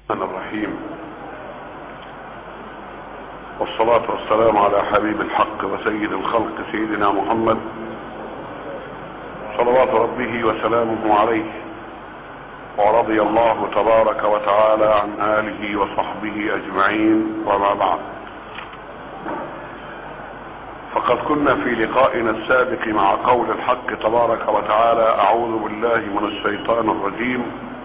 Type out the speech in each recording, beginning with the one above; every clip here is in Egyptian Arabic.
الرحمن الرحيم والصلاة والسلام على حبيب الحق وسيد الخلق سيدنا محمد صلوات ربه وسلامه عليه ورضي الله تبارك وتعالى عن آله وصحبه أجمعين وما بعد فقد كنا في لقائنا السابق مع قول الحق تبارك وتعالى أعوذ بالله من الشيطان الرجيم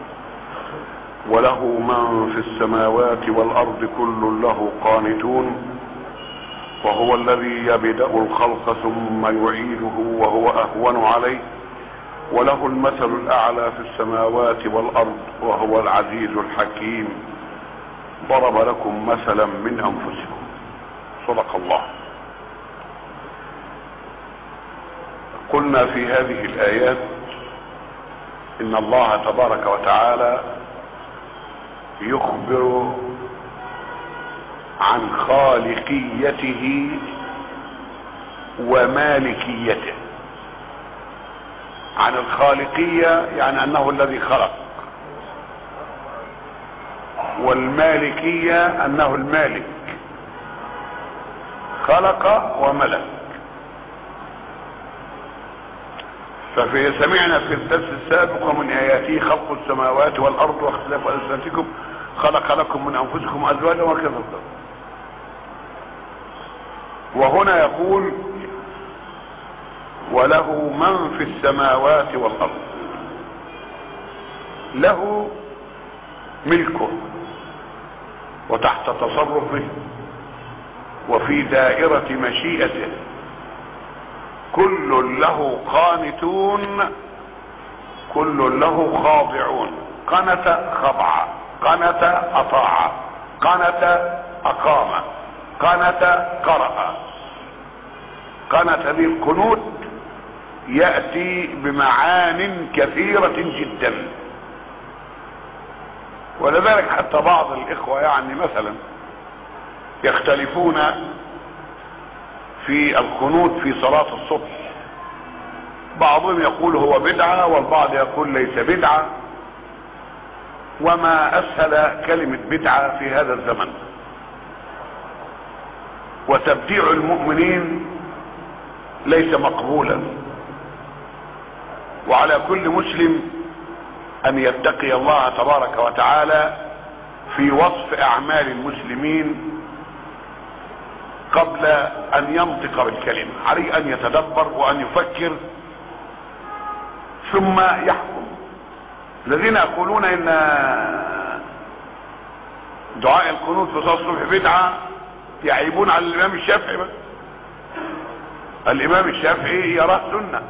وله من في السماوات والارض كل له قانتون وهو الذي يبدا الخلق ثم يعيده وهو اهون عليه وله المثل الاعلى في السماوات والارض وهو العزيز الحكيم ضرب لكم مثلا من انفسكم صدق الله قلنا في هذه الايات ان الله تبارك وتعالى يخبر عن خالقيته ومالكيته عن الخالقية يعني انه الذي خلق والمالكية انه المالك خلق وملك ففي سمعنا في الدرس السابق ومن اياته خلق السماوات والارض واختلاف السنتكم خلق لكم من انفسكم ازواجا وكذا وهنا يقول وله من في السماوات والارض له ملكه وتحت تصرفه وفي دائرة مشيئته كل له قانتون كل له خاضعون قنت خضع قنت اطاع قنت اقام قنت قرأ قنت ذي القنوت يأتي بمعان كثيرة جدا ولذلك حتى بعض الاخوة يعني مثلا يختلفون في القنوت في صلاة الصبح بعضهم يقول هو بدعة والبعض يقول ليس بدعة وما اسهل كلمة بدعة في هذا الزمن وتبديع المؤمنين ليس مقبولا وعلى كل مسلم ان يتقي الله تبارك وتعالى في وصف اعمال المسلمين قبل ان ينطق بالكلمة عليه ان يتدبر وان يفكر ثم يحكم الذين يقولون ان دعاء القنوت في صلاه الصبح بدعه يعيبون على الامام الشافعي بس الامام الشافعي يراه سنه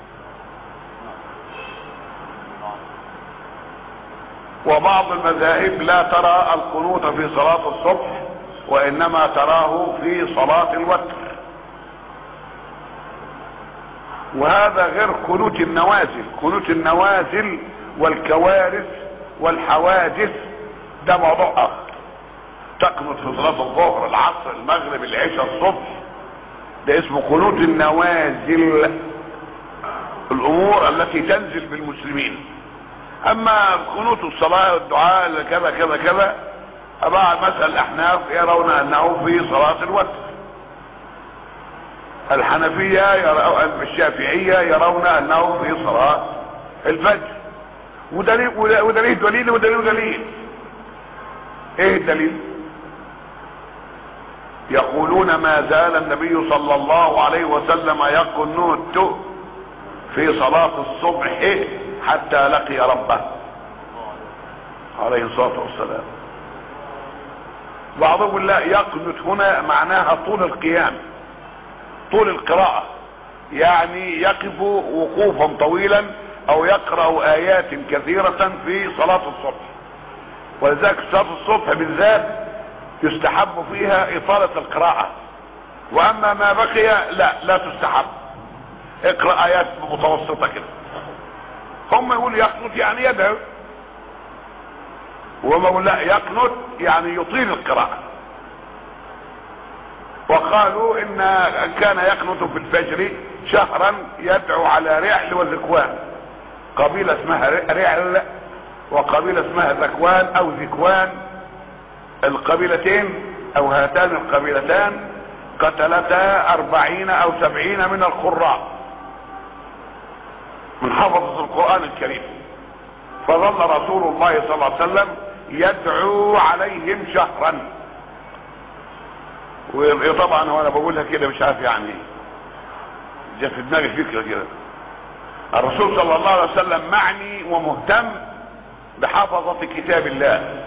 وبعض المذاهب لا ترى القنوت في صلاه الصبح وانما تراه في صلاه الوتر وهذا غير قنوت النوازل قنوت النوازل والكوارث والحوادث ده موضوع اخر تقنط في صلاة الظهر العصر المغرب العشاء الصبح ده اسمه قنوت النوازل الامور التي تنزل بالمسلمين اما قنوت الصلاة والدعاء كذا كذا كذا بعض مسألة الاحناف يرون انه في صلاة الوتر الحنفية يرون الشافعية يرون انه في صلاة الفجر ودليل ودليل دليل ودليل دليل ايه الدليل يقولون ما زال النبي صلى الله عليه وسلم يقنت في صلاة الصبح حتى لقي ربه عليه الصلاة والسلام بعضهم يقول لا يقنت هنا معناها طول القيام طول القراءة يعني يقف وقوفا طويلا او يقرأ ايات كثيرة في صلاة الصبح ولذلك صلاة الصبح بالذات يستحب فيها اطالة القراءة واما ما بقي لا لا تستحب اقرأ ايات متوسطة كده هم يقولوا يقنط يعني يدعو وهم يقول لا يقنط يعني يطيل القراءة وقالوا ان كان يقنط في الفجر شهرا يدعو على رعل وذكوان قبيلة اسمها رعل وقبيلة اسمها ذكوان او ذكوان القبيلتين او هاتان القبيلتان قتلتا اربعين او سبعين من القراء من حفظة القرآن الكريم فظل رسول الله صلى الله عليه وسلم يدعو عليهم شهرا وطبعا وانا بقولها كده مش عارف يعني جاء في دماغي فكره كده الرسول صلى الله عليه وسلم معني ومهتم بحفظة كتاب الله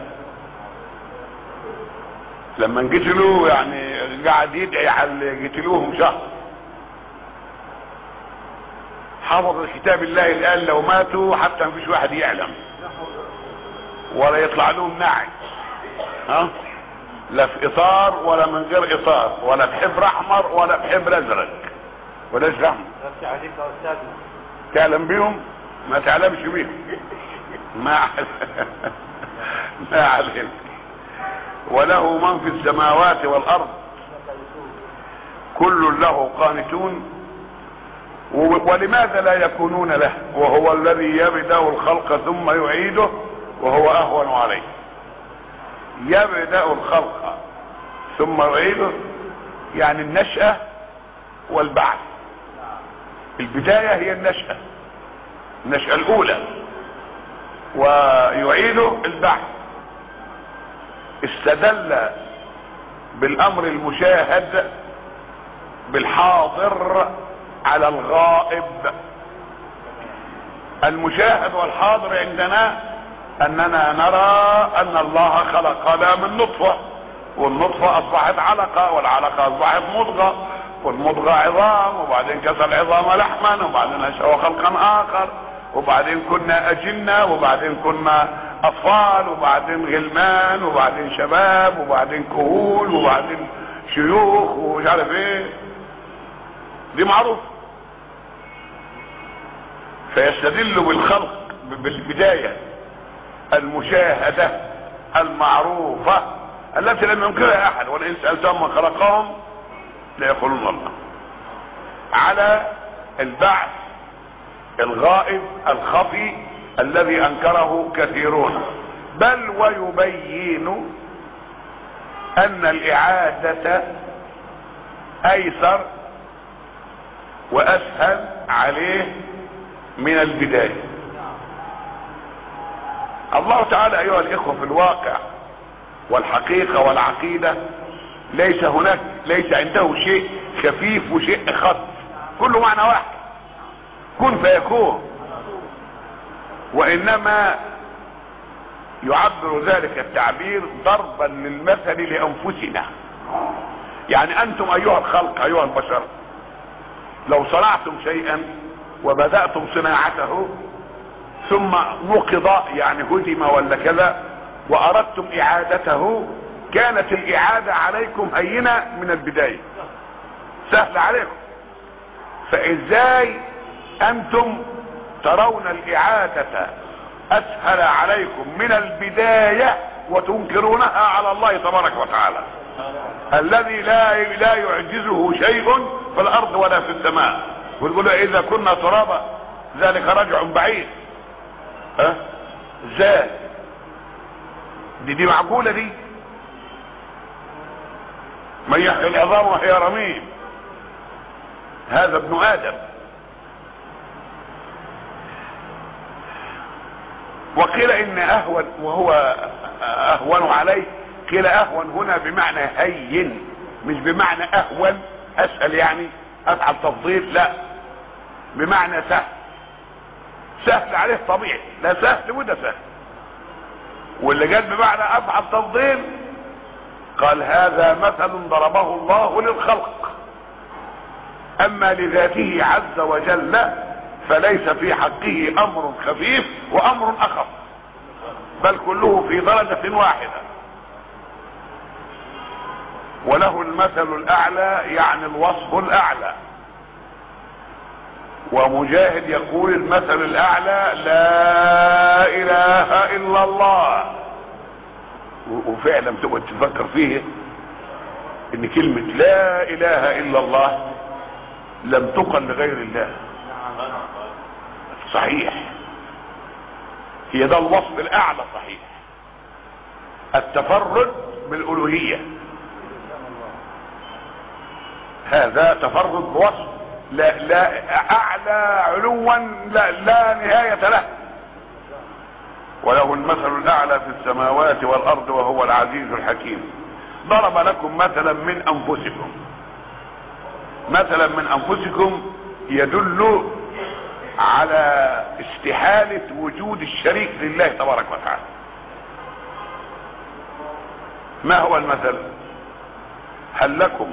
لما انقتلوا يعني قاعد يدعي على اللي قتلوهم شهر حفظ كتاب الله الان لو ماتوا حتى مفيش واحد يعلم ولا يطلع لهم نعي ها لا في اطار ولا من غير اطار ولا بحبر احمر ولا بحبر ازرق ولا احمر نفسي عليك يا استاذنا تعلم بيهم ما تعلمش بيهم ما ما عليك وله من في السماوات والارض كل له قانتون و- ولماذا لا يكونون له وهو الذي يبدا الخلق ثم يعيده وهو اهون عليه يبدا الخلق ثم يعيده يعني النشأة والبعث البداية هي النشأة النشأة الأولى ويعيده البعث استدل بالأمر المشاهد بالحاضر على الغائب المشاهد والحاضر عندنا أننا نرى أن الله خلقنا من نطفة والنطفة أصبحت علقة والعلقة أصبحت مضغة والمضغة عظام وبعدين كسر العظام لحما وبعدين نشأ خلقا آخر وبعدين كنا أجنة وبعدين كنا أطفال وبعدين غلمان وبعدين شباب وبعدين كهول وبعدين شيوخ ومش عارف ايه دي معروف فيستدل بالخلق بالبداية المشاهدة المعروفة التي لم ينكرها احد ولئن سألتهم من خلقهم ليقولون الله على البعث الغائب الخفي الذي انكره كثيرون بل ويبين ان الاعادة ايسر واسهل عليه من البداية الله تعالى ايها الاخوة في الواقع والحقيقة والعقيدة ليس هناك ليس عنده شيء خفيف وشيء خف كله معنى واحد كن فيكون وانما يعبر ذلك التعبير ضربا للمثل لانفسنا يعني انتم ايها الخلق ايها البشر لو صنعتم شيئا وبدأتم صناعته ثم نقض يعني هدم ولا كذا واردتم اعادته كانت الاعادة عليكم هينة من البداية سهل عليكم فازاي انتم ترون الاعادة اسهل عليكم من البداية وتنكرونها على الله تبارك وتعالى الذي لا لا يعجزه شيء في الارض ولا في السماء ويقولوا اذا كنا ترابا ذلك رجع بعيد ها ازاي دي دي معقولة دي من يحيي العظام وهي رميم هذا ابن ادم وقيل ان اهون وهو اهون عليه قيل اهون هنا بمعنى هين مش بمعنى اهون اسأل يعني افعل تفضيل لا بمعنى سهل سهل عليه طبيعي لا سهل وده سهل واللي قال بمعنى افعل تفضيل قال هذا مثل ضربه الله للخلق اما لذاته عز وجل فليس في حقه امر خفيف وامر اخف بل كله في درجة واحدة وله المثل الاعلى يعني الوصف الاعلى ومجاهد يقول المثل الاعلى لا اله الا الله وفعلا تقعد تفكر فيه ان كلمة لا اله الا الله لم تقل لغير الله صحيح هي ده الوصف الاعلى صحيح التفرد بالالوهيه هذا تفرد بوصف لا لا اعلى علوا لا, لا نهايه له وله المثل الاعلى في السماوات والارض وهو العزيز الحكيم ضرب لكم مثلا من انفسكم مثلا من انفسكم يدل على استحالة وجود الشريك لله تبارك وتعالى ما هو المثل هل لكم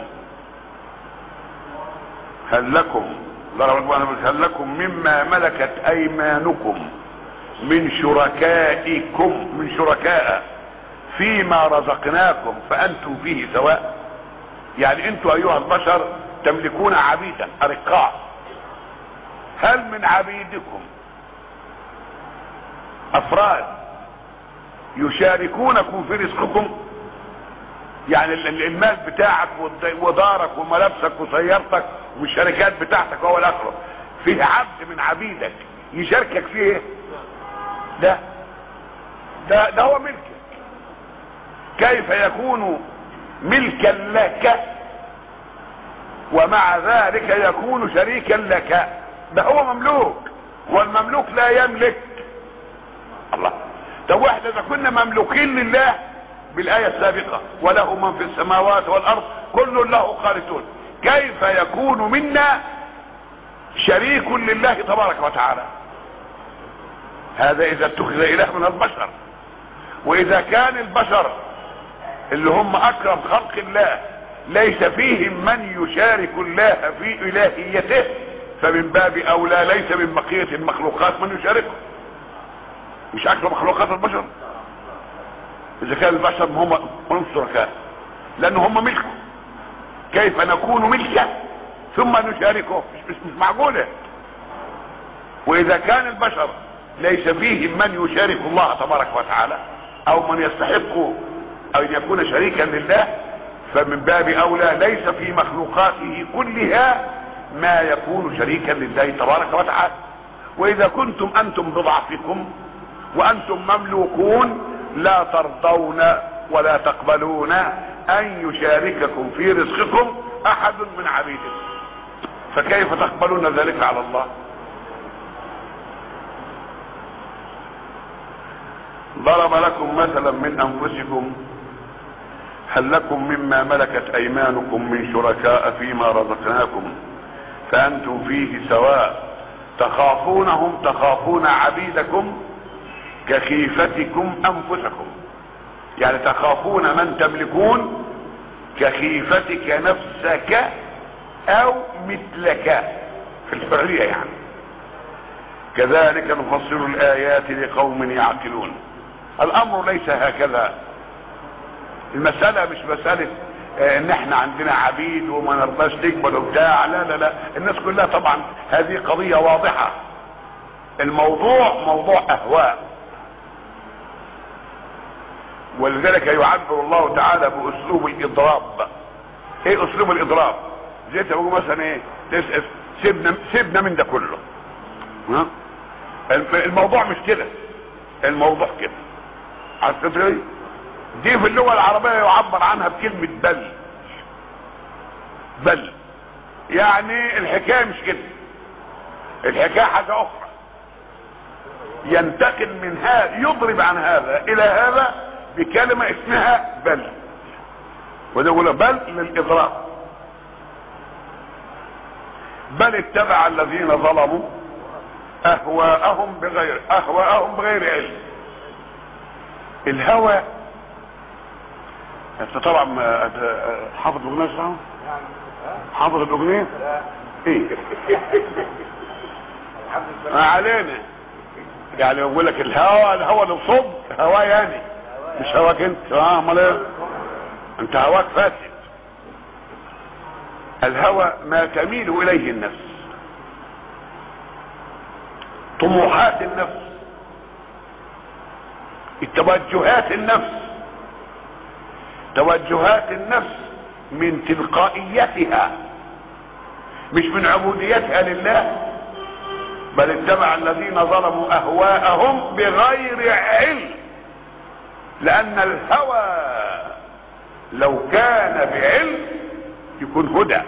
هل لكم هل لكم مما ملكت ايمانكم من شركائكم من شركاء فيما رزقناكم فانتم فيه سواء يعني انتم ايها البشر تملكون عبيدا ارقاء هل من عبيدكم افراد يشاركونكم في رزقكم يعني المال بتاعك ودارك وملابسك وسيارتك والشركات بتاعتك وهو الاخره فيه عبد من عبيدك يشاركك فيه ايه ده ده ده هو ملكك كيف يكون ملكا لك ومع ذلك يكون شريكا لك ده هو مملوك والمملوك لا يملك الله طب واحنا اذا كنا مملوكين لله بالايه السابقه وله من في السماوات والارض كل له قانتون كيف يكون منا شريك لله تبارك وتعالى هذا اذا اتخذ اله من البشر واذا كان البشر اللي هم اكرم خلق الله ليس فيهم من يشارك الله في الهيته فمن باب اولى ليس من بقية المخلوقات من يشاركه مش اكرم مخلوقات البشر اذا كان البشر هم هم شركاء لان هم ملكه كيف نكون ملكا ثم نشاركه مش, مش, مش معقولة واذا كان البشر ليس فيهم من يشارك الله تبارك وتعالى او من يستحق ان يكون شريكا لله فمن باب اولى ليس في مخلوقاته كلها ما يكون شريكا لله تبارك وتعالى واذا كنتم انتم بضعفكم وانتم مملوكون لا ترضون ولا تقبلون ان يشارككم في رزقكم احد من عبيدكم فكيف تقبلون ذلك على الله ضرب لكم مثلا من انفسكم هل لكم مما ملكت ايمانكم من شركاء فيما رزقناكم فانتم فيه سواء تخافونهم تخافون عبيدكم كخيفتكم انفسكم يعني تخافون من تملكون كخيفتك نفسك او مثلك في الفعلية يعني كذلك نفصل الايات لقوم يعقلون الامر ليس هكذا المسألة مش مسألة ان احنا عندنا عبيد وما نرضاش نقبل وبتاع لا لا لا الناس كلها طبعا هذه قضية واضحة الموضوع موضوع اهواء ولذلك يعبر الله تعالى باسلوب الاضراب ايه اسلوب الاضراب زي تقول مثلا ايه تسأل سيبنا سيبنا من ده كله ها الموضوع مش كده الموضوع كده عرفت ايه دي في اللغة العربية يعبر عنها بكلمة بل بل يعني الحكاية مش كده الحكاية حاجة اخرى ينتقل من هذا يضرب عن هذا الى هذا بكلمة اسمها بل وده يقول بل للاضراب بل اتبع الذين ظلموا اهواءهم بغير اهواءهم بغير علم الهوى انت طبعا حافظ الاغنيه صح حافظ الاغنيه ايه ما علينا يعني يقول لك الهوى الهوى اللي صب هوا يعني مش هواك انت اه امال ايه انت هواك فاسد الهوى ما تميل اليه النفس طموحات النفس التوجهات النفس توجهات النفس من تلقائيتها مش من عبوديتها لله بل اتبع الذين ظلموا اهواءهم بغير علم لان الهوى لو كان بعلم يكون هدى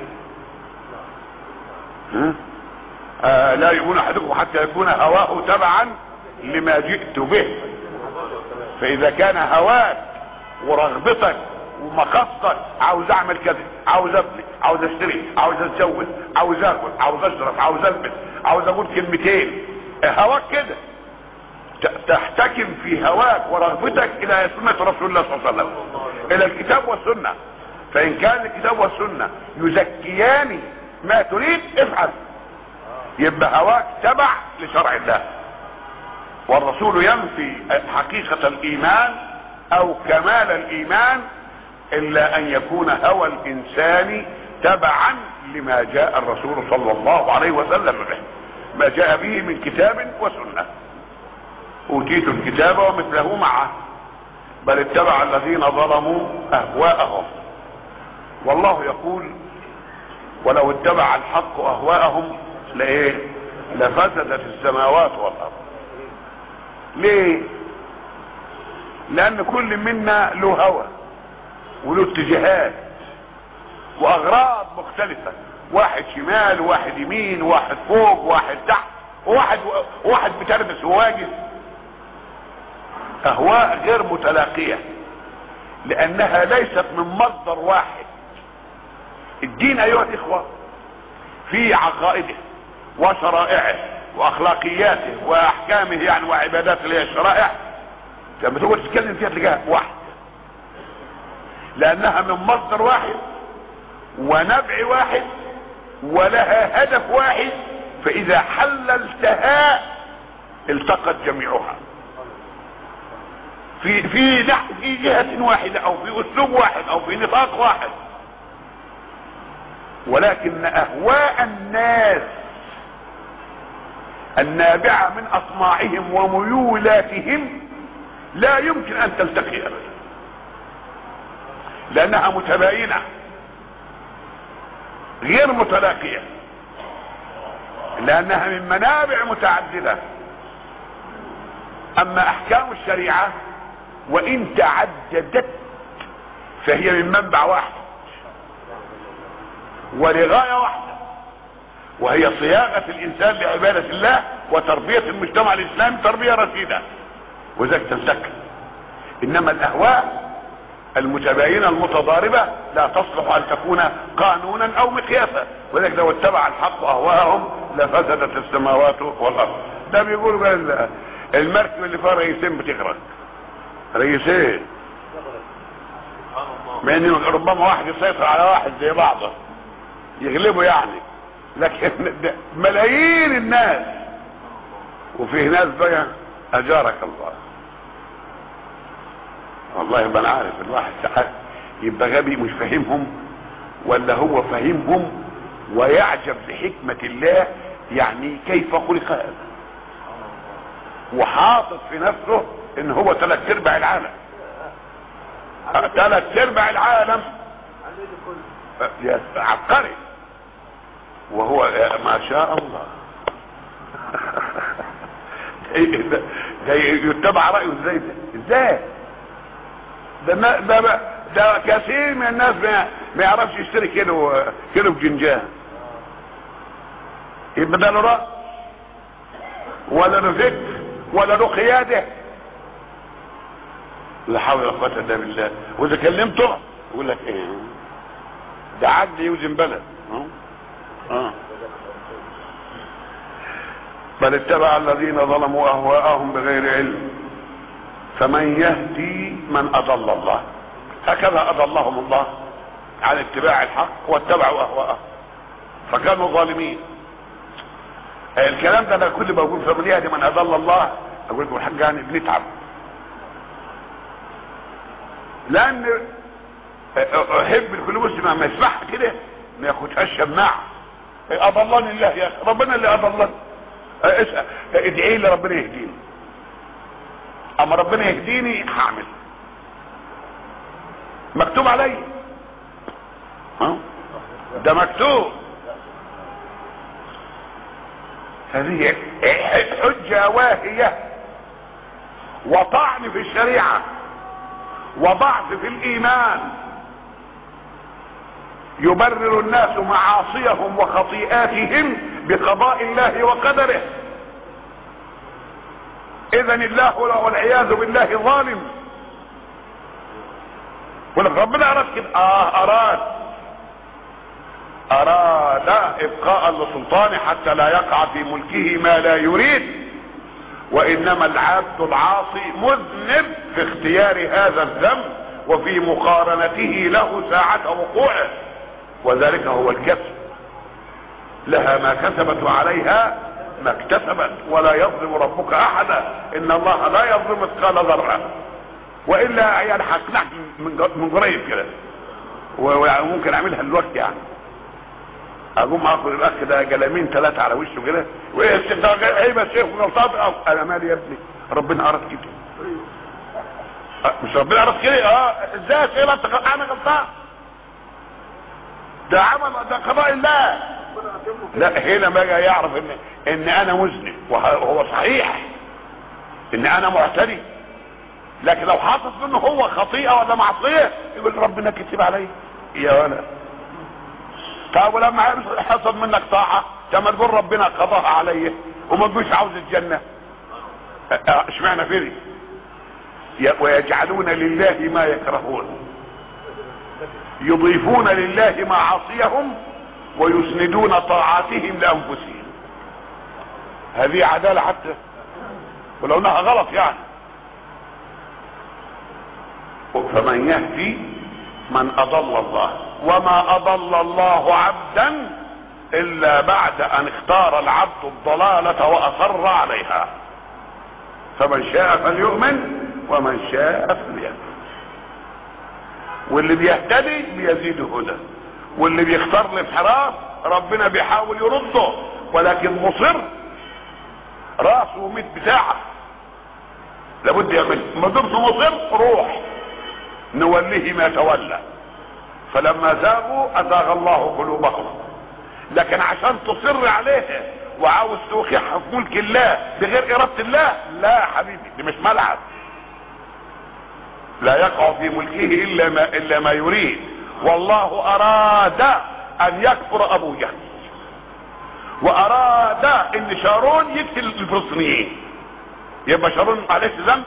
ها؟ آه لا يؤمن احدكم حتى يكون هواه تبعا لما جئت به فاذا كان هواك ورغبتك ومقصدك عاوز اعمل كذا عاوز ابني عاوز اشتري عاوز اتجوز عاوز اكل عاوز اشرب عاوز البس عاوز اقول كلمتين هواك كده تحتكم في هواك ورغبتك الى سنة رسول الله صلى الله عليه وسلم الى الكتاب والسنة فان كان الكتاب والسنة يزكيان ما تريد افعل يبقى هواك تبع لشرع الله والرسول ينفي حقيقة الايمان او كمال الايمان الا ان يكون هوى الانسان تبعا لما جاء الرسول صلى الله عليه وسلم به ما جاء به من كتاب وسنة اوتيت الكتاب ومثله معه بل اتبع الذين ظلموا اهواءهم والله يقول ولو اتبع الحق اهواءهم لايه لفسدت السماوات والارض ليه لان كل منا له هوى وله اتجاهات واغراض مختلفة واحد شمال وواحد يمين وواحد فوق وواحد تحت وواحد وواحد بتربس وواجد اهواء غير متلاقية لانها ليست من مصدر واحد الدين ايها الاخوة في عقائده وشرائعه واخلاقياته واحكامه يعني وعباداته اللي هي الشرائع لما تقعد تتكلم فيها تلاقيها واحد لانها من مصدر واحد ونبع واحد ولها هدف واحد فاذا حللتها التقت جميعها في في في جهة واحدة او في اسلوب واحد او في نطاق واحد ولكن اهواء الناس النابعة من اطماعهم وميولاتهم لا يمكن ان تلتقي ابدا لانها متباينة غير متلاقية لانها من منابع متعددة اما احكام الشريعة وان تعددت فهي من منبع واحد ولغاية واحدة وهي صياغة الانسان لعبادة الله وتربية المجتمع الاسلامي تربية رشيدة وذلك تنتكل انما الاهواء المتباينة المتضاربة لا تصلح ان تكون قانونا او مقياسا ولذلك لو اتبع الحق اهواءهم لفسدت السماوات والارض ده بيقولوا قال المركب اللي فيها رئيسين بتغرق رئيسين مع ان ربما واحد يسيطر على واحد زي بعضه يغلبه يعني لكن ملايين الناس وفيه ناس بقى اجارك الله والله يبقى انا عارف الواحد ساعات يبقى غبي مش فاهمهم ولا هو فاهمهم ويعجب بحكمة الله يعني كيف خلق هذا وحاطط في نفسه ان هو ثلاث ارباع العالم ثلاث ارباع العالم يا عبقري وهو ما شاء الله ده يتبع رايه ازاي ده ازاي ده ما ده ما ده كثير من الناس ما, ما يعرفش يشتري كيلو كيلو بجنجان يبقى ده له راس ولا له فكر ولا له قياده لا حول ولا قوه الا بالله واذا كلمته يقول لك ايه ده عدل يوزن بلد اه اه بل اتبع الذين ظلموا اهواءهم بغير علم فمن يهدي من اضل الله هكذا اضلهم الله عن اتباع الحق واتبعوا اهواءهم فكانوا ظالمين الكلام ده انا كل ما بقول فمن يهدي من اضل الله اقول لكم الحاج يعني بنتعب لان احب لكل مسلم لما يسمعها كده ما ياخدهاش شماعه اضلني الله يا اخي ربنا اللي اضلني ادعي لي ربنا يهديني اما ربنا يهديني هعمل مكتوب علي ها ده مكتوب هذه حجة واهية وطعن في الشريعة وضعف في الايمان يبرر الناس معاصيهم وخطيئاتهم بقضاء الله وقدره اذا الله والعياذ بالله ظالم ولك ربنا اراد كده اه اراد اراد ابقاء لسلطانه حتى لا يقع في ملكه ما لا يريد وانما العبد العاصي مذنب في اختيار هذا الذنب وفي مقارنته له ساعة وقوعه وذلك هو الكسب لها ما كسبت وعليها ما اكتسبت ولا يظلم ربك احدا ان الله لا يظلم مثقال ذره والا يعني هقنعك من قريب كده ويعني ممكن اعملها دلوقتي يعني اقوم اخد الاخ ده جلامين ثلاثه على وشه كده وايه الشيخ ده عيب يا شيخ غلطات او انا مالي يا ابني ربنا اراد كده مش ربنا اراد كده اه ازاي يا شيخ انت انا غلطان ده عمل ده قضاء الله لا هنا بقى يعرف ان ان انا مذنب وهو صحيح ان انا معتدي لكن لو حصل منه هو خطيئه ولا معصيه يقول ربنا كتب علي يا ولد طب ولما حصل منك طاعه لما تقول ربنا قضاها علي وما تقولش عاوز الجنه اشمعنى فيني ويجعلون لله ما يكرهون يضيفون لله معاصيهم ويسندون طاعاتهم لانفسهم هذه عداله حتى ولو انها غلط يعني فمن يهدي من اضل الله وما اضل الله عبدا الا بعد ان اختار العبد الضلالة واصر عليها فمن شاء فليؤمن ومن شاء فليكفر واللي بيهتدي بيزيد هدى واللي بيختار الانحراف ربنا بيحاول يرده ولكن مصر راسه وميت بتاعه لابد يعمل ما دمت مصر روح نوليه ما تولى فلما زاغوا ازاغ الله قلوبهم لكن عشان تصر عليها وعاوز توقعها في ملك الله بغير اراده الله لا يا حبيبي دي مش ملعب لا يقع في ملكه الا ما الا ما يريد والله اراد ان يكفر ابو جهل واراد ان شارون يقتل الفلسطينيين يبقى شارون عليه ذنب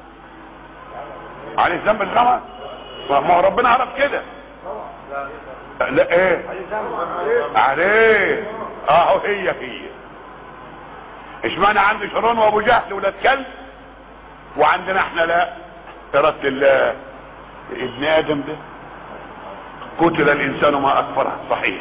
عليه ذنب الغمى ما هو ربنا عرف كده لا ايه عليه اه هي هي اشمعنى عند شارون وابو جهل ولاد كلب وعندنا احنا لا اراده الله ابن ادم ده قتل الانسان ما اكفره صحيح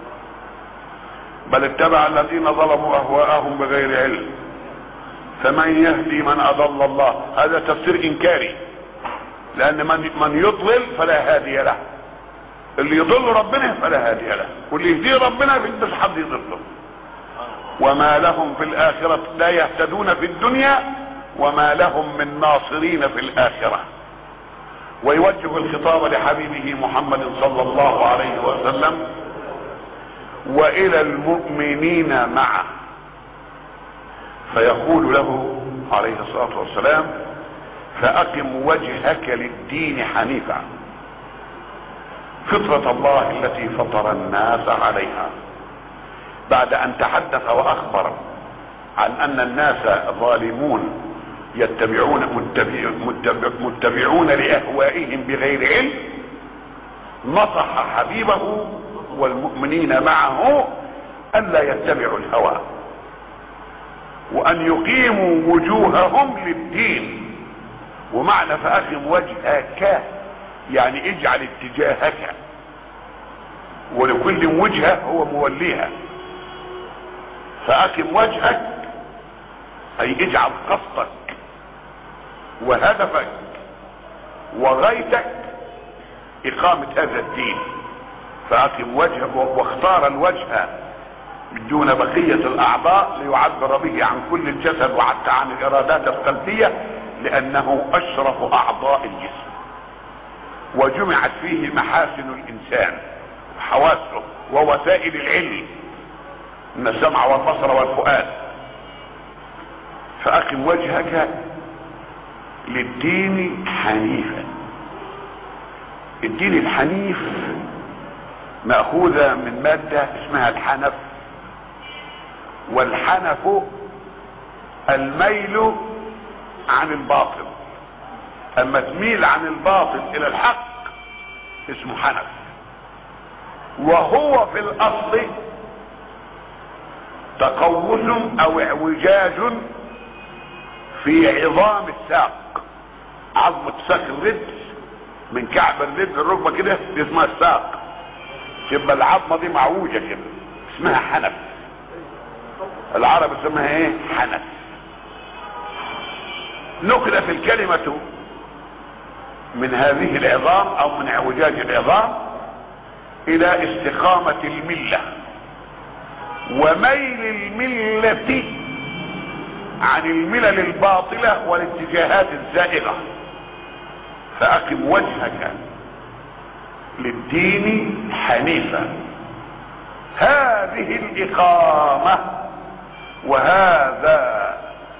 بل اتبع الذين ظلموا اهواءهم بغير علم فمن يهدي من اضل الله هذا تفسير انكاري لان من من يضلل فلا هادي له اللي يضل ربنا فلا هادي له واللي يهدي ربنا مش حد يضله وما لهم في الاخره لا يهتدون في الدنيا وما لهم من ناصرين في الاخره ويوجه الخطاب لحبيبه محمد صلى الله عليه وسلم والى المؤمنين معه فيقول له عليه الصلاه والسلام فاقم وجهك للدين حنيفا فطره الله التي فطر الناس عليها بعد ان تحدث واخبر عن ان الناس ظالمون يتبعون متبع متبع متبعون لاهوائهم بغير علم نصح حبيبه والمؤمنين معه الا يتبعوا الهوى وان يقيموا وجوههم للدين ومعنى فاقم وجهك يعني اجعل اتجاهك ولكل وجهه هو موليها فاقم وجهك اي اجعل قصدك وهدفك وغايتك اقامة هذا الدين فاقم وجهك واختار الوجه دون بقية الاعضاء ليعبر به عن كل الجسد وحتى عن الارادات القلبية لانه اشرف اعضاء الجسم وجمعت فيه محاسن الانسان وحواسه ووسائل العلم من السمع والبصر والفؤاد فأقم وجهك للدين حنيفا الدين الحنيف مأخوذة من مادة اسمها الحنف والحنف الميل عن الباطل اما تميل عن الباطل الى الحق اسمه حنف وهو في الاصل تقوس او اعوجاج في عظام الساق عظمة ساق الرجل من كعب الرجل الركبة كده دي اسمها الساق يبقى العظمة دي معوجة كده اسمها حنف العرب اسمها ايه حنف نقل في الكلمة من هذه العظام او من اعوجاج العظام الى استقامة الملة وميل الملة عن الملل الباطلة والاتجاهات الزائغة فأقم وجهك للدين حنيفا هذه الإقامة وهذا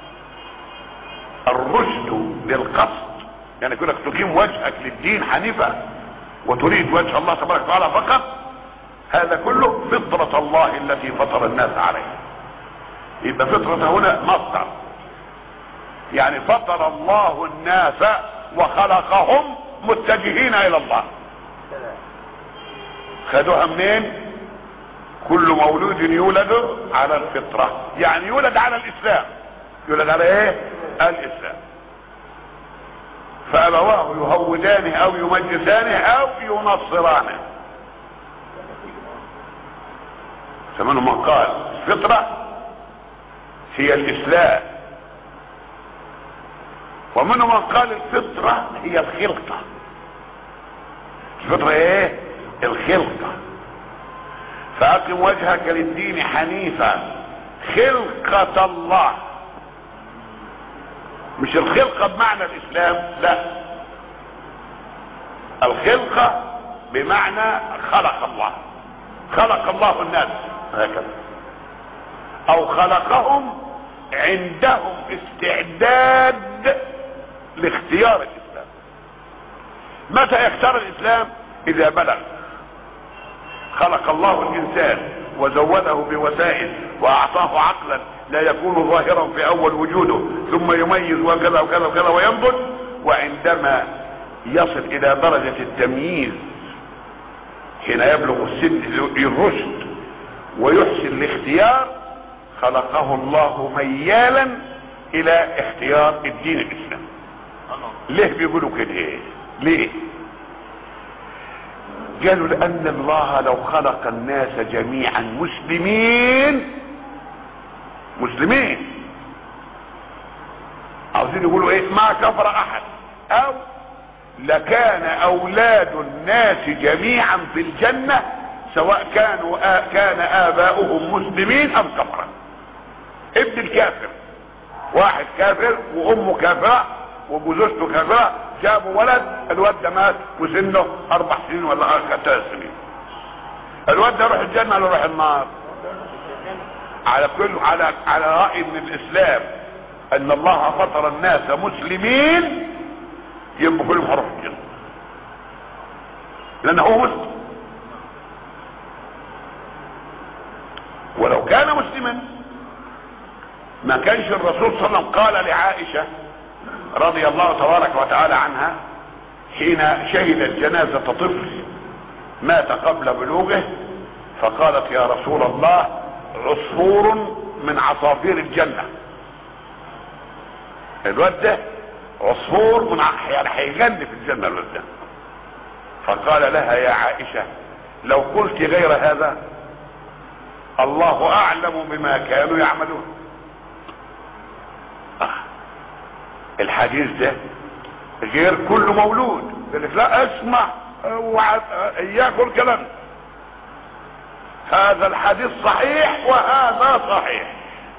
الرشد للقصد يعني يقول لك تقيم وجهك للدين حنيفا وتريد وجه الله تبارك وتعالى فقط هذا كله فطرة الله التي فطر الناس عليها يبقى فطرة هنا مصدر يعني فطر الله الناس وخلقهم متجهين الى الله خدوها منين كل مولود يولد على الفطرة يعني يولد على الاسلام يولد على ايه الاسلام فابواه يهودانه او يمجسانه او ينصرانه فمنهم من قال الفطرة هي الاسلام ومنهم من قال الفطرة هي الخلقة الفطرة ايه الخلقة فاقم وجهك للدين حنيفا خلقة الله مش الخلقة بمعنى الاسلام لا الخلقة بمعنى خلق الله خلق الله الناس هكذا او خلقهم عندهم استعداد لاختيار الاسلام متى يختار الاسلام اذا بلغ خلق الله الانسان وزوده بوسائل واعطاه عقلا لا يكون ظاهرا في اول وجوده ثم يميز وكذا وكذا وكذا وينضج وعندما يصل الى درجة التمييز حين يبلغ السن الرشد ويحسن الاختيار خلقه الله ميالا الى اختيار الدين الاسلامي ليه بيقولوا كده ايه ليه قالوا لان الله لو خلق الناس جميعا مسلمين مسلمين عاوزين يقولوا ايه ما كفر احد او لكان اولاد الناس جميعا في الجنة سواء كانوا آ... كان اباؤهم مسلمين ام كفرا ابن الكافر واحد كافر وامه كافرة وجوزته كافرة جابوا ولد الواد ده مات وسنه اربع سنين ولا ثلاث سنين الواد ده يروح الجنة ولا يروح النار على كل على على رأي من الاسلام ان الله فطر الناس مسلمين يبقوا كلهم هيروحوا الجنة لان هو مسلم ولو كان مسلما ما كانش الرسول صلى الله عليه وسلم قال لعائشة رضي الله تبارك وتعالى عنها حين شهدت جنازة طفل مات قبل بلوغه فقالت يا رسول الله عصفور من عصافير الجنة الواد ده عصفور من ع- يعني هيغني في الجنة الواد ده فقال لها يا عائشة لو قلت غير هذا الله اعلم بما كانوا يعملون آه. الحديث ده غير كل مولود يقول لك لا اسمع اوعى اياك الكلام هذا الحديث صحيح وهذا صحيح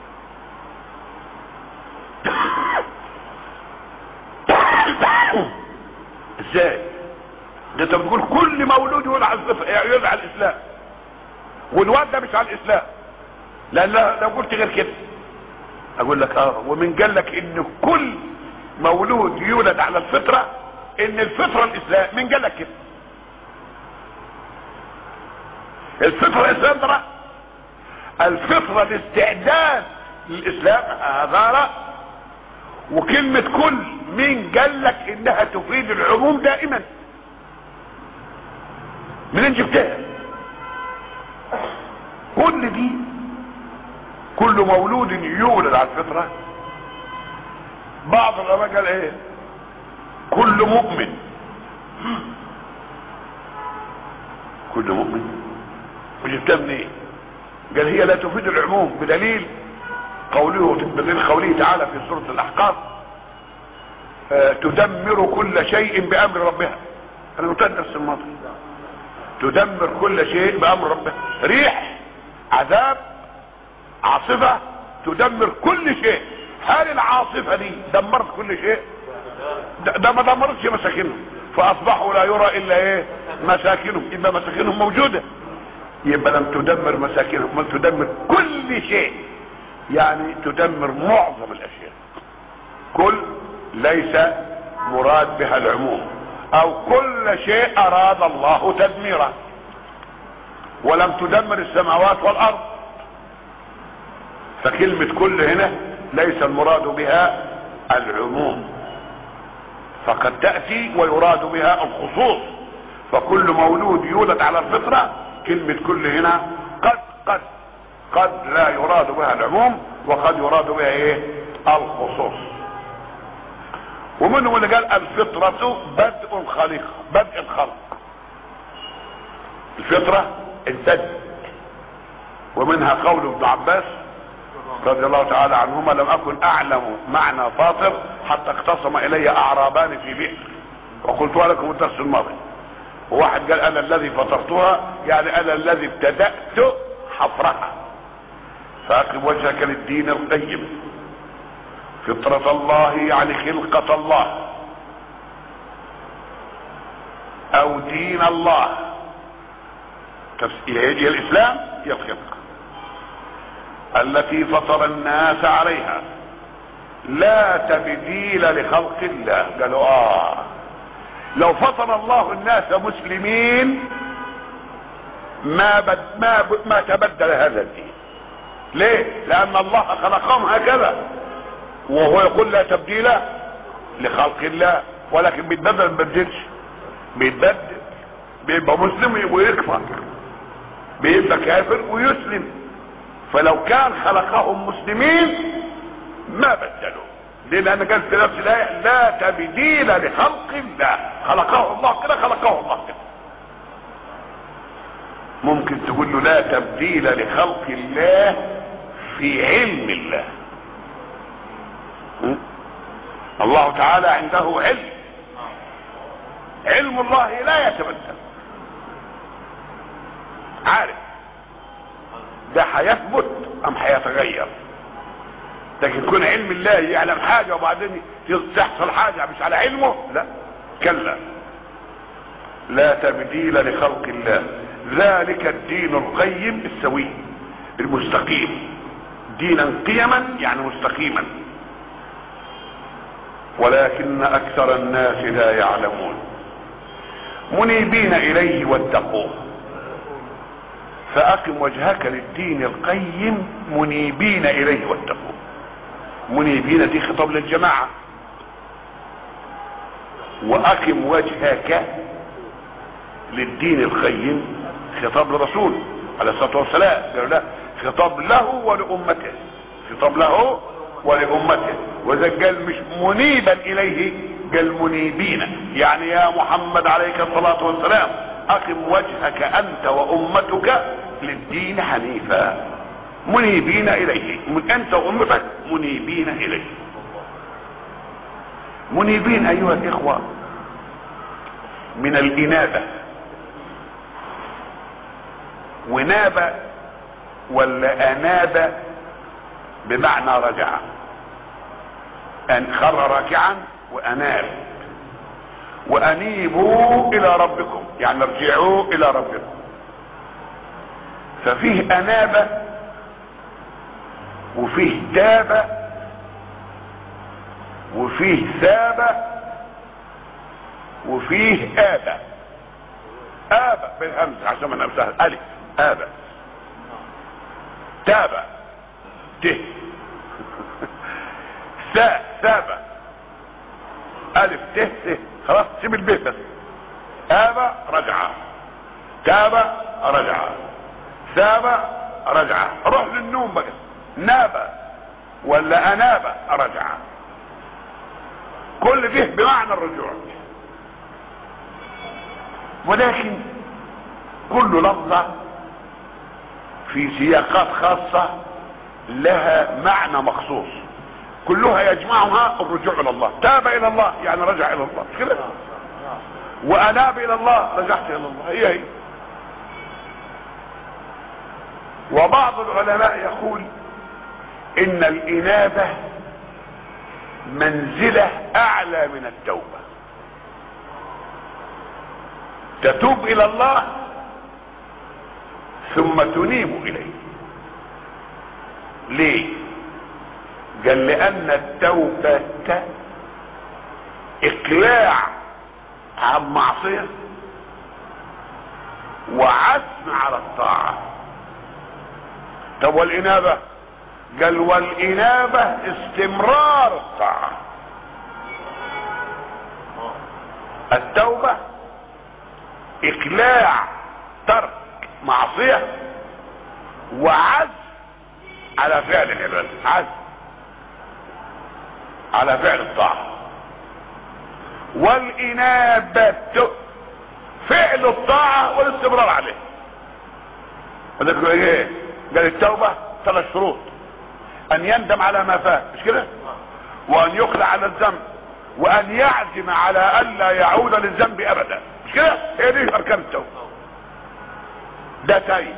ازاي ده انت بتقول كل مولود يقول على يقول على الاسلام والواد ده مش على الاسلام لان لو قلت غير كده اقول لك اه ومن قال لك ان كل مولود يولد على الفطرة ان الفطرة الاسلام مين قال لك كده الفطرة الاسلام ده رأي. الفطرة الاستعداد للاسلام هذا رأي. وكلمة كل مين قال لك انها تفيد العموم دائما منين جبتها كل دي كل مولود يولد على الفطرة بعض العلماء قال ايه كل مؤمن كل مؤمن وجبتها منين إيه؟ قال هي لا تفيد العموم بدليل قوله بدليل قوله تعالى في سورة الاحقاف آه تدمر كل شيء بامر ربها انا قلت الدرس الماضي تدمر كل شيء بامر ربها ريح عذاب عاصفة تدمر كل شيء هل العاصفة دي دمرت كل شيء ده, ده ما دمرتش مساكنهم فاصبحوا لا يرى الا ايه مساكنهم يبقى مساكنهم موجودة يبقى لم تدمر مساكنهم بل تدمر كل شيء يعني تدمر معظم الاشياء كل ليس مراد بها العموم او كل شيء اراد الله تدميره ولم تدمر السماوات والارض فكلمة كل هنا ليس المراد بها العموم فقد تأتي ويراد بها الخصوص فكل مولود يولد على الفطرة كلمة كل هنا قد قد قد لا يراد بها العموم وقد يراد بها ايه الخصوص ومنهم اللي قال الفطرة بدء الخليقة بدء الخلق الفطرة البدء ومنها قول ابن عباس رضي الله تعالى عنهما لم اكن اعلم معنى فاطر حتى اختصم الي اعرابان في بئر وقلتها لكم الدرس الماضي وواحد قال انا الذي فطرتها يعني انا الذي ابتدأت حفرها فاقم وجهك للدين القيم فطرة الله يعني خلقة الله او دين الله هي الاسلام هي الخلقة التي فطر الناس عليها لا تبديل لخلق الله قالوا اه لو فطر الله الناس مسلمين ما بد ما ب... ما تبدل هذا الدين ليه لان الله خلقهم هكذا وهو يقول لا تبديل لخلق الله ولكن بيتبدل ما بيتبدلش بيتبدل بيبقى مسلم ويكفر بيبقى كافر ويسلم فلو كان خلقهم مسلمين ما بدلوا ليه لان قال في نفس الايه لا تبديل لخلق الله خلقه الله كده خلقه الله كده ممكن تقول له لا تبديل لخلق الله في علم الله م? الله تعالى عنده علم علم الله لا يتبدل عارف ده هيثبت ام هيتغير لكن يكون علم الله يعلم حاجة وبعدين تحصل حاجة مش على علمه لا كلا لا تبديل لخلق الله ذلك الدين القيم السوي المستقيم دينا قيما يعني مستقيما ولكن اكثر الناس لا يعلمون منيبين اليه واتقوه فاقم وجهك للدين القيم منيبين اليه واتقوه منيبين دي خطاب للجماعة واقم وجهك للدين القيم خطاب للرسول عليه الصلاة والسلام قالوا لا خطاب له ولأمته خطاب له ولأمته وإذا قال مش منيبا إليه قال منيبين يعني يا محمد عليك الصلاة والسلام أقم وجهك أنت وأمتك للدين حنيفا منيبين اليه من انت وامتك منيبين اليه منيبين ايها الاخوة من الانابة وناب ولا اناب بمعنى رجع ان خر راكعا واناب وانيبوا الى ربكم يعني ارجعوا الى ربكم ففيه انابه وفيه تاب وفيه ثاب وفيه آبى آبى بالهمزة عشان ما نمسها ألف آبى تاب ت ثاء ثاب ألف ت ت خلاص سيب البيت بس آبى رجع تاب رجع ثاب رجع روح للنوم بقى ناب ولا أناب رجع كل ده بمعنى الرجوع ولكن كل لفظة في سياقات خاصة لها معنى مخصوص كلها يجمعها الرجوع الى الله تاب الى الله يعني رجع الى الله مش كده واناب الى الله رجعت الى الله هي هي وبعض العلماء يقول ان الانابة منزلة اعلى من التوبة تتوب الى الله ثم تنيب اليه ليه قال لان التوبة اقلاع عن معصية وعزم على الطاعة طب والانابة قال والانابة استمرار الطاعة التوبة اقلاع ترك معصية وعزم على فعل العبادة عزم على فعل الطاعة والإنابة فعل الطاعة والاستمرار عليه وذلك ايه قال التوبة ثلاث شروط ان يندم على ما فات مش كده وان يقلع على الذنب وان يعزم على الا يعود للذنب ابدا مش كده هي دي اركان التوبة ده تايب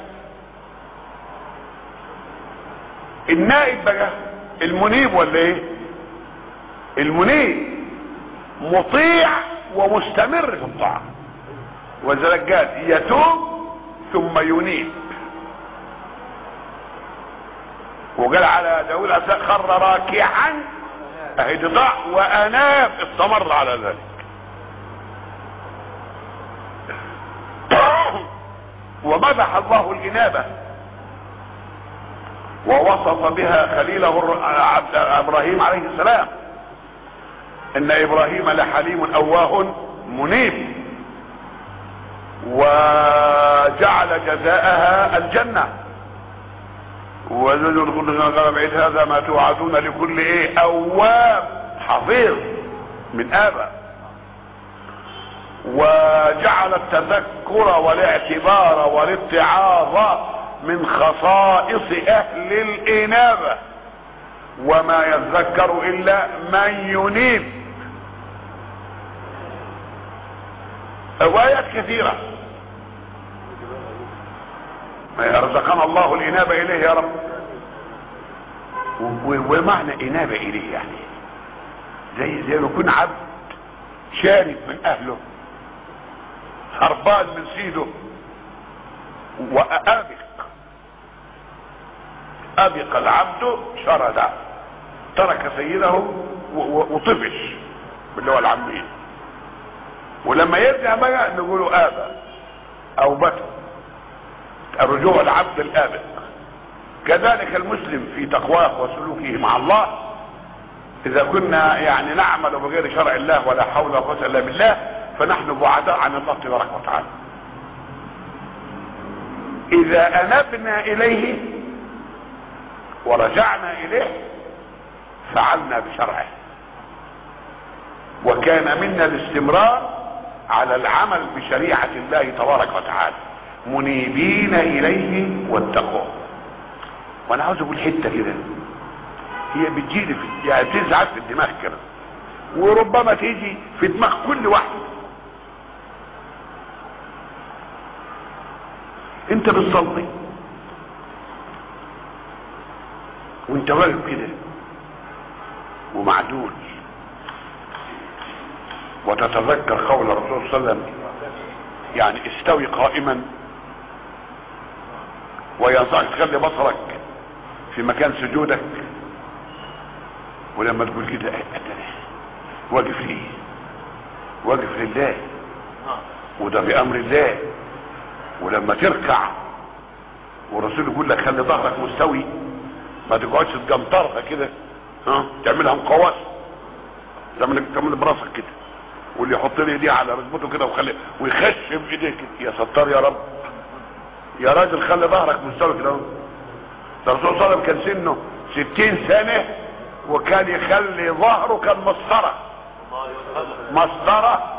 النائب بقى المنيب ولا ايه المنيب مطيع ومستمر في الطاعة وذلك قال يتوب ثم ينيب وقال على داود الأساء خر راكعا اهدضاع واناب استمر على ذلك ومدح الله الانابه ووصف بها خليله ابراهيم عليه السلام ان ابراهيم لحليم اواه منيب وجعل جزاءها الجنة وذل كل قال بعيد هذا ما توعدون لكل ايه اواب حفيظ من ابا وجعل التذكر والاعتبار والاتعاظ من خصائص اهل الانابة وما يذكر الا من ينيب روايات كثيرة ما يرزقنا الله الانابة اليه يا رب ومعنى انابة اليه يعني زي زي ما يكون عبد شارد من اهله هربان من سيده وابق ابق العبد شرد ترك سيده وطفش اللي هو العمين ولما يرجع بقى نقوله ابى او بكى الرجوع العبد الابق كذلك المسلم في تقواه وسلوكه مع الله اذا كنا يعني نعمل بغير شرع الله ولا حول ولا قوه الا بالله فنحن بعداء عن الله تبارك وتعالى اذا انبنا اليه ورجعنا اليه فعلنا بشرعه وكان منا الاستمرار على العمل بشريعة الله تبارك وتعالى منيبين اليه واتقوه وانا عاوز اقول حته كده هي بتجيلي في يعني بتزعل في الدماغ كده وربما تيجي في دماغ كل واحد انت بتصلي وانت واقف كده ومعدول وتتذكر قول الرسول صلى الله عليه وسلم يعني استوي قائما وينصحك تخلي بصرك في مكان سجودك ولما تقول كده واقف ليه واقف لله وده بامر الله ولما تركع والرسول يقول لك خلي ظهرك مستوي ما تقعدش تجمطرها كده ها تعملها مقواس تعمل تعمل براسك كده واللي يحط لي ايديه على ركبته كده وخلي ويخش بايديه كده يا ستار يا رب يا راجل خلي ظهرك مستوي كده اهو ده الرسول صلى الله عليه وسلم كان سنه 60 سنه وكان يخلي ظهره كان مسطره مسطره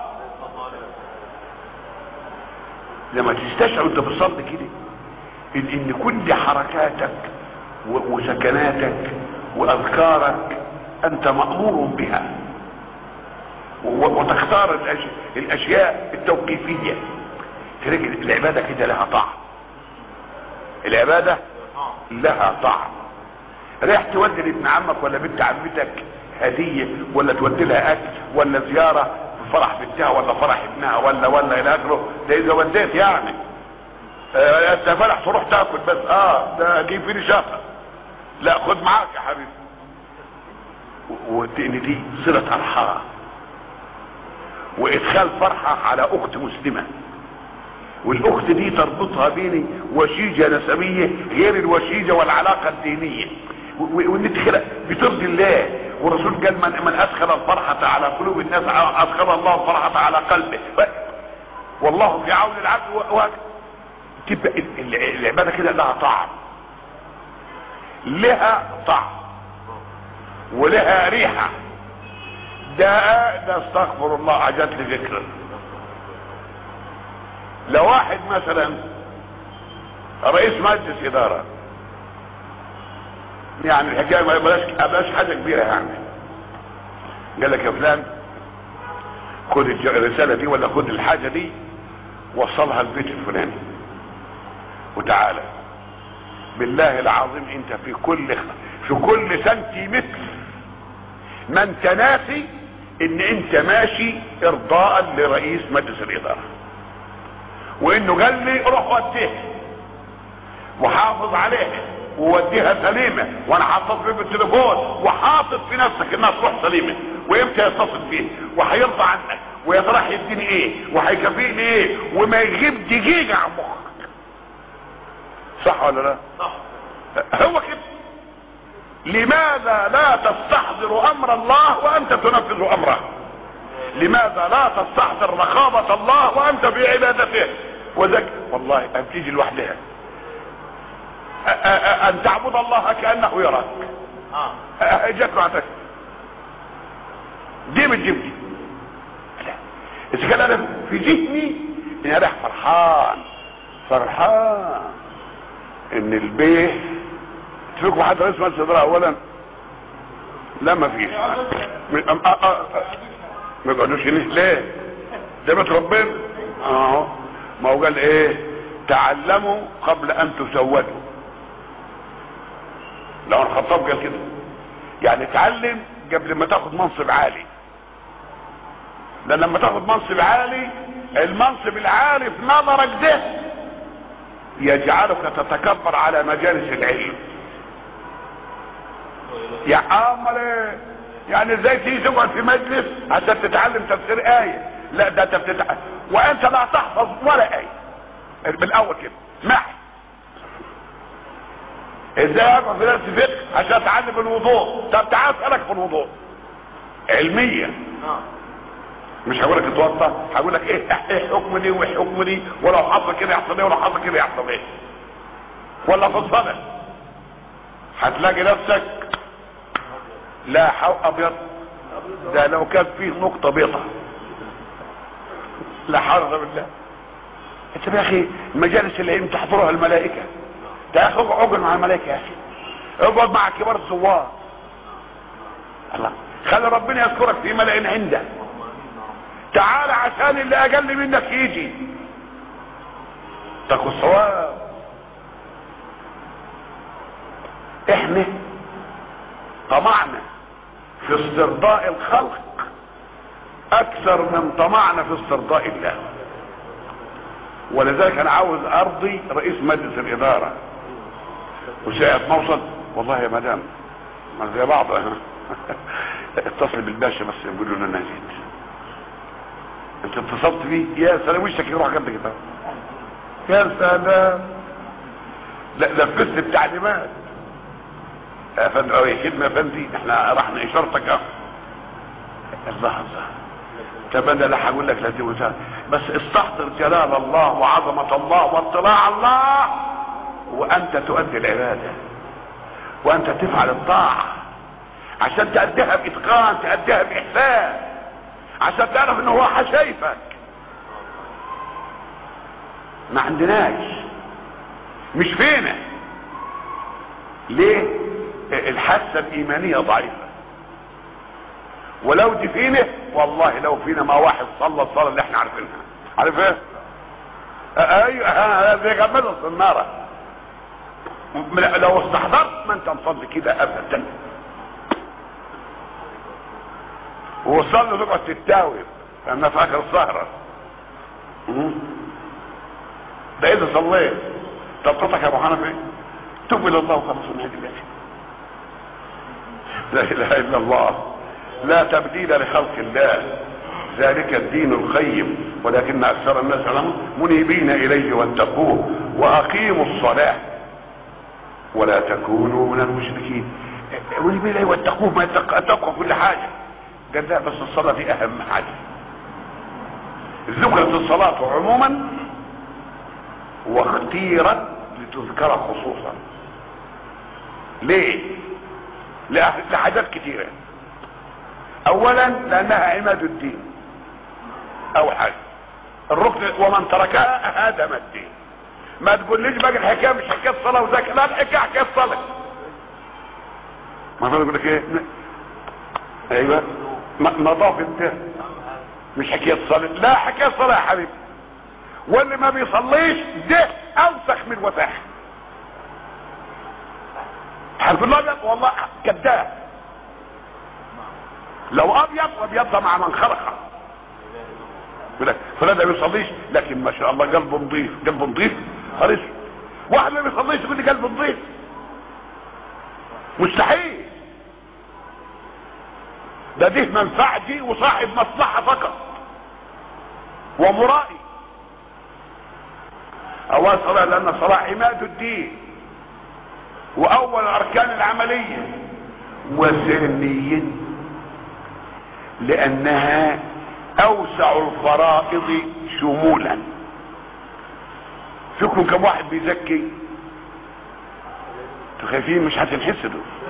لما تستشعر انت بتصلي كده ان ان كل حركاتك و- وسكناتك واذكارك انت مامور بها و- وتختار الأش- الاشياء التوقيفيه تلاقي العباده كده لها طعم العباده لها طعم رايح تودي لابن عمك ولا بنت عمتك هديه ولا تودي لها اكل ولا زياره في فرح بنتها ولا فرح ابنها ولا ولا الى اخره ده اذا وديت يعني آه، انت فرح تروح تاكل بس اه ده جيب فيني شهر لا خد معاك يا حبيبي و- وان دي صله ارحام وادخال فرحه على اخت مسلمه والاخت دي تربطها بيني وشيجه نسبيه غير الوشيجه والعلاقه الدينيه و- و- وان انت كده بترضي الله والرسول قال من, من ادخل الفرحه على قلوب الناس ادخل الله الفرحه على قلبه ف- والله في عون العبد و- و- تبقى ال- ال- العباده كده لها طعم لها طعم ولها ريحه ده ده استغفر الله عجت لي ذكر لو واحد مثلا رئيس مجلس اداره يعني الحكايه ما بلاش بلاش حاجه كبيره يعني قال لك يا فلان خد الج- الرساله دي ولا خد الحاجه دي وصلها البيت الفلاني وتعالى بالله العظيم انت في كل في كل سنتيمتر ما انت ناسي ان انت ماشي ارضاء لرئيس مجلس الاداره وانه قال لي روح وديها وحافظ عليها ووديها سليمه وانا حاطط فيه بالتليفون وحاطط في نفسك انها تروح سليمه وامتى يتصل بيه وهيرضى عنك ويا ترى هيديني ايه وهيكافئني ايه وما يغيب دقيقه عن مخك صح ولا لا؟ صح هو كده لماذا لا تستحضر امر الله وانت تنفذ امره لماذا لا تستحضر رقابة الله وانت في عبادته وذك والله ان تيجي لوحدها أ- أ- أ- ان تعبد الله كانه يراك اه أ- جت بعدك دي بتجيب دي لا. اذا كان انا في ذهني اني رايح فرحان فرحان ان البيه تفكوا حد رئيس مجلس الاداره اولا لا ما فيش م- أم- أ- أ- ما يقعدوش هنا ليه ده بيت ربنا اه ما هو قال ايه تعلموا قبل ان تسودوا لو الخطاب قال كده يعني اتعلم قبل ما تاخد منصب عالي لان لما تاخد منصب عالي المنصب العالي في نظرك ده يجعلك تتكبر على مجالس العلم يا امال ايه يعني ازاي تيجي تقعد في مجلس عشان تتعلم تفسير ايه لا ده انت بتتعلم وانت لا تحفظ ولا ايه بالاول كده معي ازاي اقعد في درس فقه عشان اتعلم الوضوء طب تعال اسالك في الوضوء علميا اه مش هقول لك اتوضى هقول لك ايه ايه حكم دي وايه حكم دي ولو حصل كده يحصل ايه ولو حصل كده يحصل ايه ولا في الصلاه هتلاقي نفسك لا حو ابيض ده لو كان فيه نقطه بيضاء لا حول ولا بالله انت يا اخي المجالس اللي انت تحضرها الملائكه ده يا اخي اقعد مع الملائكه يا اخي اقعد مع كبار الزوار الله خلي ربنا يذكرك في ملأ عنده تعال عشان اللي اقل منك يجي تاخد ثواب احنا طمعنا في استرضاء الخلق اكثر من طمعنا في استرضاء الله ولذلك انا عاوز ارضي رئيس مجلس الاداره وساعة ما اوصل والله يا مدام ما زي بعض ها اتصل بالباشا بس يقول له انا جيت انت اتصلت بيه يا سلام وشك يروح جنب كده يا سلام لا لبست بتعليمات يا فندم او يا خدمه يا فندي احنا رحنا اشارتك اهو الله الله طب انا لا هقول لك لا دي وزارة. بس استحضر جلال الله وعظمه الله واطلاع الله وانت تؤدي العباده وانت تفعل الطاعه عشان تأديها بإتقان تأديها بإحسان عشان تعرف ان هو شايفك ما عندناش مش فينا ليه الحاسة الإيمانية ضعيفة ولو دي فينا والله لو فينا ما واحد صلى الصلاة اللي احنا عارفينها عارف ايه ايوه زي جمال الصنارة لو استحضرت ما انت مصلي كده ابدا ووصل له تقعد تتاوب لانها في اخر السهره ده اذا صليت طبطتك يا ابو حنفي تب الى الله وخلص من هذه لا اله الا الله لا تبديل لخلق الله ذلك الدين القيم ولكن اكثر الناس علموا منيبين اليه واتقوه واقيموا الصلاه ولا تكونوا من المشركين منيبين اليه واتقوه ما يتقوى كل حاجه قال لا بس الصلاة دي أهم حاجة ذكرت الصلاة عموما واختيرت لتذكر خصوصا ليه لحاجات كتيرة اولا لانها عماد الدين اول حاجة الركن ومن تركها هدم الدين ما تقوليش بقى الحكايه مش حكايه صلاه وزكاه لا الحكايه حكايه صلاه ما يقول لك ايه ايوه نظافه ده مش حكايه صلاه لا حكايه صلاه يا حبيبي واللي ما بيصليش ده اوسخ من وساخ حرف الابيض والله كذاب لو ابيض وابيض مع من خلقه فلان ده ما بيصليش لكن ما شاء الله قلبه نظيف قلبه نظيف خالص واحد ما بيصليش يقول لي قلبه نظيف مستحيل ده ده منفعتي وصاحب مصلحه فقط ومرائي اول صلاه لان الصلاه عماد الدين واول الاركان العمليه وثانيا لانها اوسع الفرائض شمولا فيكم كم واحد بيزكي انتوا خايفين مش هتنحسدوا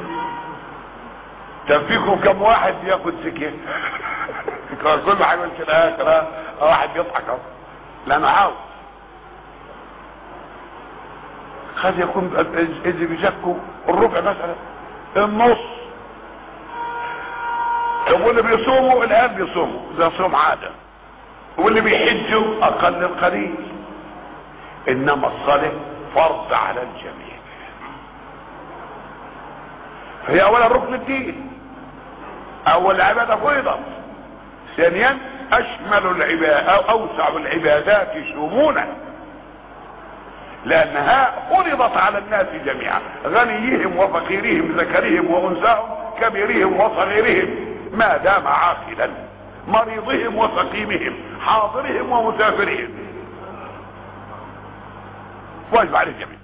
طب فيكم كم واحد بياخد سكه كل حاجه في الاخر واحد بيضحك اهو لانه عاوز قد يكون اذا بيزكوا الربع مثلا النص طب واللي بيصوموا الان بيصوموا ده صوم عاده واللي بيحجوا اقل القليل انما الصلاه فرض على الجميع فهي اولا ركن الدين اول عباده فرضت ثانيا اشمل العباد او اوسع العبادات شمولا لانها فرضت على الناس جميعا غنيهم وفقيرهم ذكرهم وانثاهم كبيرهم وصغيرهم ما دام عاقلا مريضهم وسقيمهم حاضرهم ومسافرهم واجب على الجميع